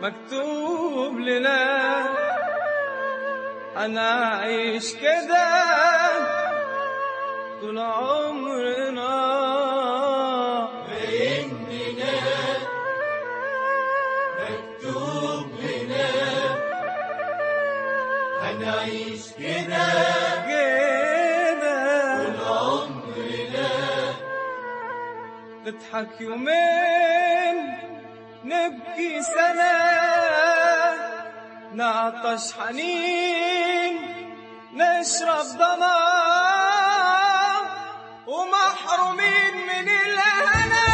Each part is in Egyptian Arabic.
مكتوب لنا هنعيش كده طول عمرنا بإننا مكتوب لنا هنعيش كده كده عمرنا نضحك يومين نبكي سنة نعطش حنين نشرب ضنا ومحرومين من الهنا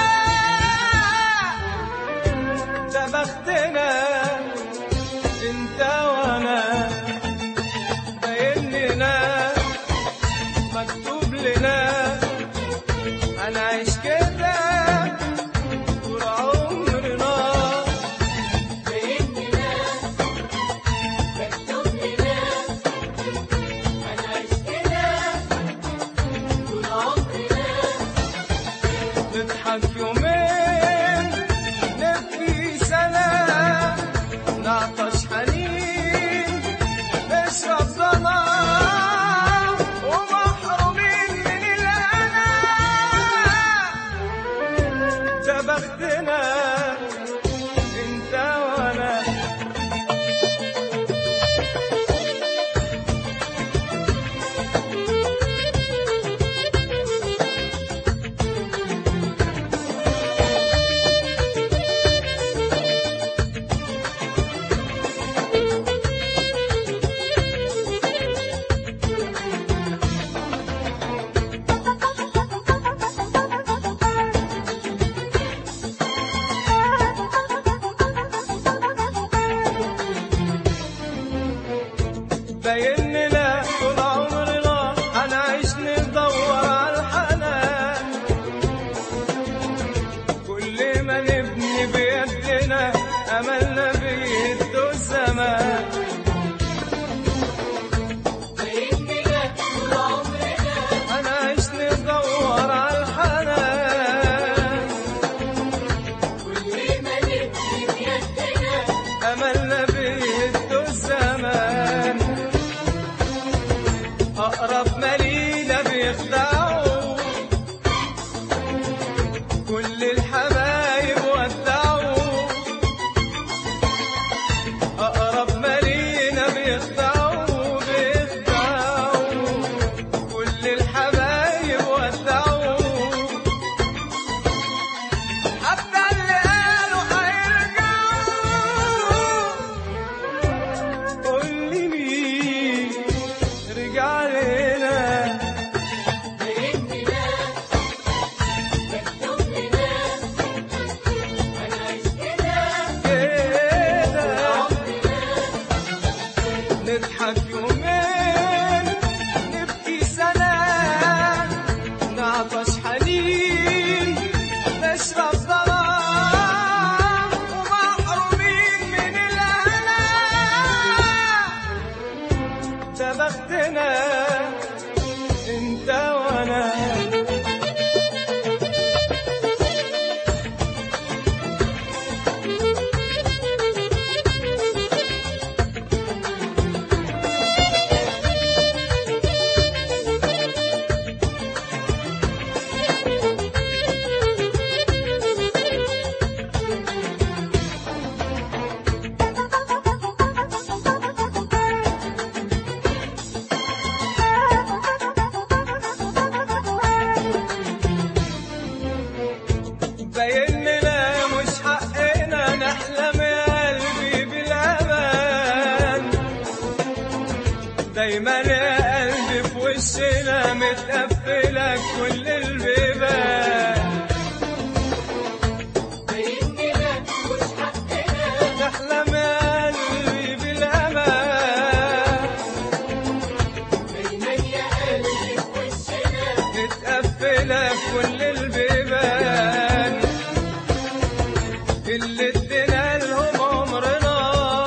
ده بختنا انت وانا باين لنا مكتوب لنا هنعيش كده طول عمرنا بإننا مكتوب لنا هنعيش كده طول عمرنا نضحك يومين نبكي سنة نعطش حنين نشرب ظما ومحرومين من الهنا ده بختنا انت وانا باين لنا طول عمرنا هنعيش ندور على الحنان كل ما نبني بيدنا املنا بيده الزمان بإننا طول عمرنا هنعيش ندور على الحنان كل ما نبني بيدنا املنا بيده الزمان اقرب مالينا بيخدعوا كل الحبايب ودعوا اقرب مالينا بيخدعوا بيخدعوا كل الحبايب ودعوا حتى اللي قالوا هيرجعوا قول لي مين رجع لنا بإننا مكتوب لنا هنعيش كده كده عمرنا نضحك يومين نبكي سنة نعطش حنين نشرب ظلام ومحرومين من الهنا ده بختنا انت وانا باين لنا مش حقنا نحلم يا قلبي بالامان دايما يا قلبي في وشنا متقفله كل البيبان بإننا مش حقنا نحلم يا قلبي بالامان دايما يا قلبي في وشنا متقفله كل البيبان اللي ادينا لهم عمرنا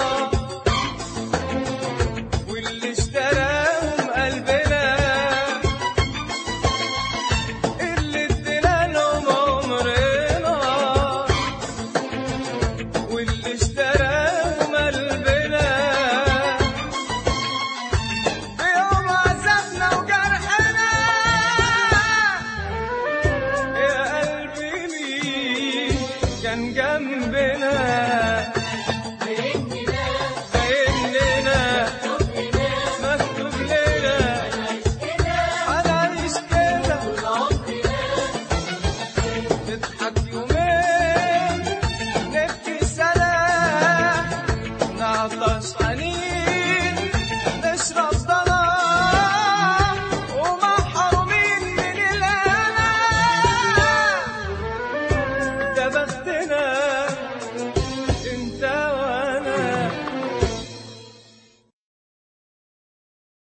واللي اشتراهم قلبنا اللي ادينا لهم عمرنا واللي اشتراهم انت